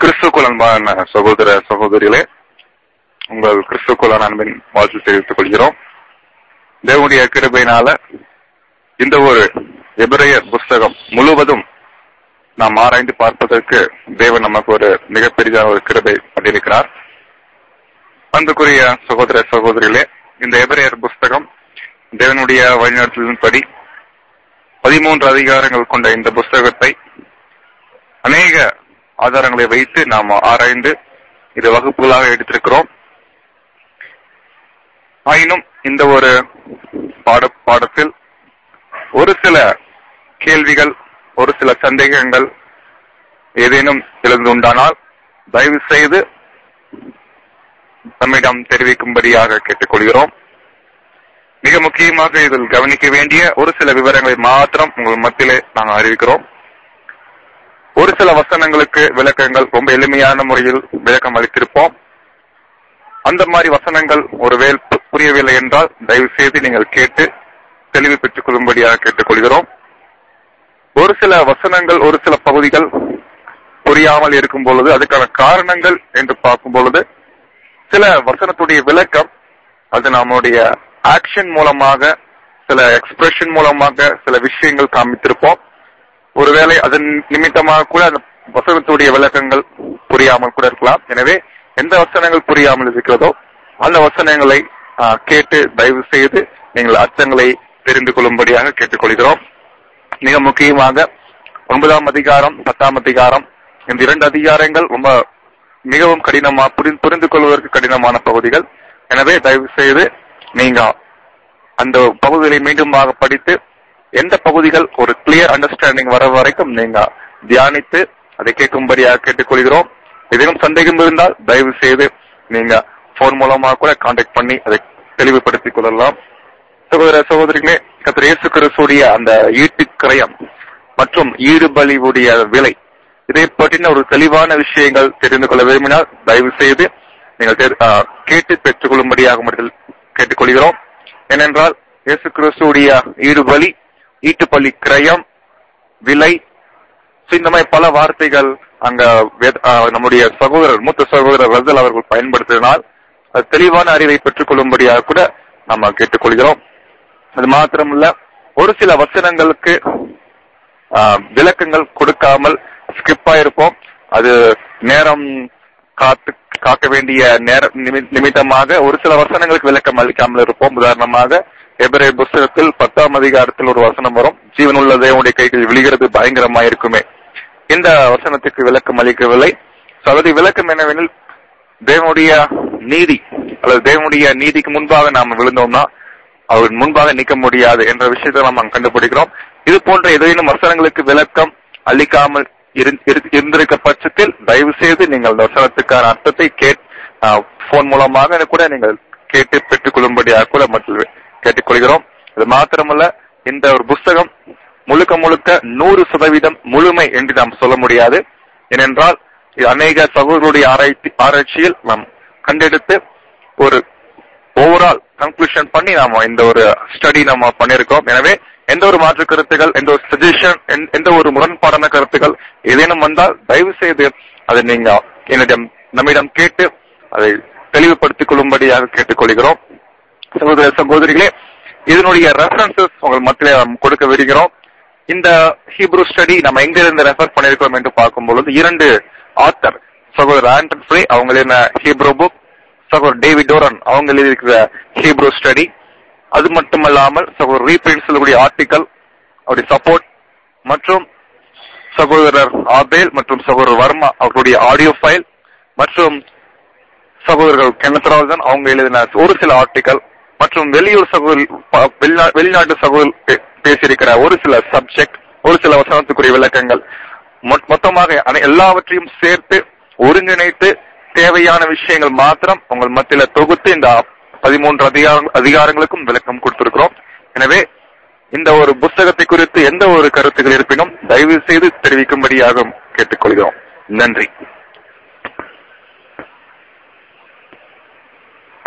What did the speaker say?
கிறிஸ்துக்குள் அன்பான சகோதர சகோதரிகளே உங்கள் கிறிஸ்துக்குள் அன்பின் வாழ்த்து தெரிவித்துக் கொள்கிறோம் தேவனுடைய கிருபையினால இந்த ஒரு எபிரேய புஸ்தகம் முழுவதும் நாம் ஆராய்ந்து பார்ப்பதற்கு தேவன் நமக்கு ஒரு மிகப்பெரிய ஒரு கிருபை பண்ணியிருக்கிறார் அன்புக்குரிய சகோதர சகோதரிகளே இந்த எபிரேயர் புஸ்தகம் தேவனுடைய வழிநடத்தலின்படி பதிமூன்று அதிகாரங்கள் கொண்ட இந்த புஸ்தகத்தை அநேக ஆதாரங்களை வைத்து நாம் ஆராய்ந்து இது வகுப்புகளாக எடுத்திருக்கிறோம் ஆயினும் இந்த ஒரு பாட பாடத்தில் ஒரு சில கேள்விகள் ஒரு சில சந்தேகங்கள் ஏதேனும் எழுந்துண்டானால் தயவு செய்து நம்மிடம் தெரிவிக்கும்படியாக கேட்டுக்கொள்கிறோம் மிக முக்கியமாக இதில் கவனிக்க வேண்டிய ஒரு சில விவரங்களை மாத்திரம் உங்கள் மத்தியிலே நாங்கள் அறிவிக்கிறோம் ஒரு சில வசனங்களுக்கு விளக்கங்கள் ரொம்ப எளிமையான முறையில் விளக்கம் அளித்திருப்போம் அந்த மாதிரி வசனங்கள் ஒருவேள் புரியவில்லை என்றால் தயவு செய்து நீங்கள் கேட்டு தெளிவு பெற்றுக் கொள்ளும்படியாக கேட்டுக்கொள்கிறோம் ஒரு சில வசனங்கள் ஒரு சில பகுதிகள் புரியாமல் இருக்கும் பொழுது அதுக்கான காரணங்கள் என்று பார்க்கும் பொழுது சில வசனத்துடைய விளக்கம் அது நம்முடைய ஆக்ஷன் மூலமாக சில எக்ஸ்பிரஷன் மூலமாக சில விஷயங்கள் காமித்திருப்போம் ஒருவேளை அதன் நிமித்தமாக கூட அந்த வசனத்துடைய விளக்கங்கள் புரியாமல் கூட இருக்கலாம் எனவே எந்த வசனங்கள் புரியாமல் இருக்கிறதோ அந்த வசனங்களை கேட்டு தயவு செய்து நீங்கள் அர்த்தங்களை தெரிந்து கொள்ளும்படியாக கேட்டுக்கொள்கிறோம் மிக முக்கியமாக ஒன்பதாம் அதிகாரம் பத்தாம் அதிகாரம் இந்த இரண்டு அதிகாரங்கள் ரொம்ப மிகவும் கடினமா புரிந்து கொள்வதற்கு கடினமான பகுதிகள் எனவே தயவு செய்து நீங்க அந்த பகுதிகளை மீண்டுமாக படித்து எந்த பகுதிகள் ஒரு கிளியர் அண்டர்ஸ்டாண்டிங் வர வரைக்கும் நீங்க தியானித்து அதை கேட்கும்படியாக கேட்டுக்கொள்கிறோம் ஏதேனும் சந்தேகம் இருந்தால் தயவு செய்து நீங்க போன் மூலமாக கூட கான்டாக்ட் பண்ணி அதை தெளிவுபடுத்திக் கொள்ளலாம் சகோதர சகோதரிகளே கத்திர இயேசு கிறிஸ்துடைய அந்த ஈட்டு கிரயம் மற்றும் ஈடுபலிவுடைய விலை இதை பற்றின ஒரு தெளிவான விஷயங்கள் தெரிந்து கொள்ள விரும்பினால் தயவு செய்து நீங்கள் கேட்டு பெற்றுக் கொள்ளும்படியாக மட்டும் கேட்டுக்கொள்கிறோம் ஏனென்றால் இயேசு கிறிஸ்துடைய ஈடுபலி ஈட்டுப்பள்ளி கிரயம் விலை இந்த மாதிரி பல வார்த்தைகள் அங்க நம்முடைய சகோதரர் மூத்த சகோதரர் ரசல் அவர்கள் பயன்படுத்தினால் அது தெளிவான அறிவை பெற்றுக் கொள்ளும்படியாக கூட நம்ம கேட்டுக்கொள்கிறோம் அது மாத்திரமல்ல ஒரு சில வசனங்களுக்கு விளக்கங்கள் கொடுக்காமல் ஸ்கிப் ஆயிருப்போம் அது நேரம் காத்து காக்க வேண்டிய நேர நிமித்தமாக ஒரு சில வசனங்களுக்கு விளக்கம் அளிக்காமல் இருப்போம் உதாரணமாக எபிரே புஸ்தகத்தில் பத்தாம் அதிகாரத்தில் ஒரு வசனம் வரும் ஜீவனுள்ள தேவனுடைய கைகள் விழுகிறது பயங்கரமா இருக்குமே இந்த வசனத்துக்கு விளக்கம் அளிக்கவில்லை அதனுடைய விளக்கம் என்னவெனில் தேவனுடைய நீதி அல்லது தேவனுடைய நீதிக்கு முன்பாக நாம் விழுந்தோம்னா அவர் முன்பாக நிற்க முடியாது என்ற விஷயத்தை நாம் கண்டுபிடிக்கிறோம் இது போன்ற ஏதேனும் வசனங்களுக்கு விளக்கம் அளிக்காமல் இருந்திருக்க பட்சத்தில் தயவு செய்து நீங்கள் வசனத்துக்கான அர்த்தத்தை கேட் போன் மூலமாக கூட நீங்கள் கேட்டு பெற்றுக் கொள்ளும்படியாக கூட மட்டும் கேட்டுக்கொள்கிறோம் இது மாத்திரமல்ல இந்த ஒரு புஸ்தகம் முழுக்க முழுக்க நூறு சதவீதம் முழுமை என்று நாம் சொல்ல முடியாது ஏனென்றால் அநேக சகோதரருடைய ஆராய்ச்சி ஆராய்ச்சியில் நாம் கண்டெடுத்து ஒரு ஓவரால் கன்க்ளூஷன் பண்ணி நாம இந்த ஒரு ஸ்டடி நம்ம பண்ணிருக்கோம் எனவே எந்த ஒரு மாற்று கருத்துகள் எந்த ஒரு சஜஷன் எந்த ஒரு முரண்பாடான கருத்துக்கள் ஏதேனும் வந்தால் தயவு செய்து அதை நீங்க என்னிடம் நம்மிடம் கேட்டு அதை தெளிவுபடுத்திக் கொள்ளும்படியாக கேட்டுக்கொள்கிறோம் சகோதர சகோதரிகளே இதனுடைய ரெஃபரன்சஸ் உங்கள் மத்தியில கொடுக்க விரும்புகிறோம் இந்த ஹீப்ரூ ஸ்டடி நம்ம எங்க இருந்து ரெஃபர் பண்ணிருக்கோம் என்று பார்க்கும் பொழுது இரண்டு ஆத்தர் சகோதரர் ஆண்டன் ஃப்ரே அவங்க எழுதின ஹீப்ரூ புக் சகோதரர் டேவிட் டோரன் அவங்க எழுதியிருக்கிற ஹீப்ரூ ஸ்டடி அது மட்டுமல்லாமல் சகோதரர் ரீபிரிண்ட் சொல்லக்கூடிய ஆர்டிக்கல் அவருடைய சப்போர்ட் மற்றும் சகோதரர் ஆபேல் மற்றும் சகோதரர் வர்மா அவர்களுடைய ஆடியோ ஃபைல் மற்றும் சகோதரர்கள் கெனத்ராஜன் அவங்க எழுதின ஒரு சில ஆர்டிக்கல் மற்றும் வெளியூர் சகோதரி வெளிநாட்டு சகோதரி பேசியிருக்கிற ஒரு சில சப்ஜெக்ட் ஒரு சில வசனத்துக்குரிய விளக்கங்கள் மொத்தமாக எல்லாவற்றையும் சேர்த்து ஒருங்கிணைத்து தேவையான விஷயங்கள் மாத்திரம் உங்கள் மத்தியில தொகுத்து இந்த பதிமூன்று அதிகார அதிகாரங்களுக்கும் விளக்கம் கொடுத்திருக்கிறோம் எனவே இந்த ஒரு புஸ்தகத்தை குறித்து எந்த ஒரு கருத்துக்கள் இருப்பினும் தயவு செய்து தெரிவிக்கும்படியாக கேட்டுக்கொள்கிறோம் நன்றி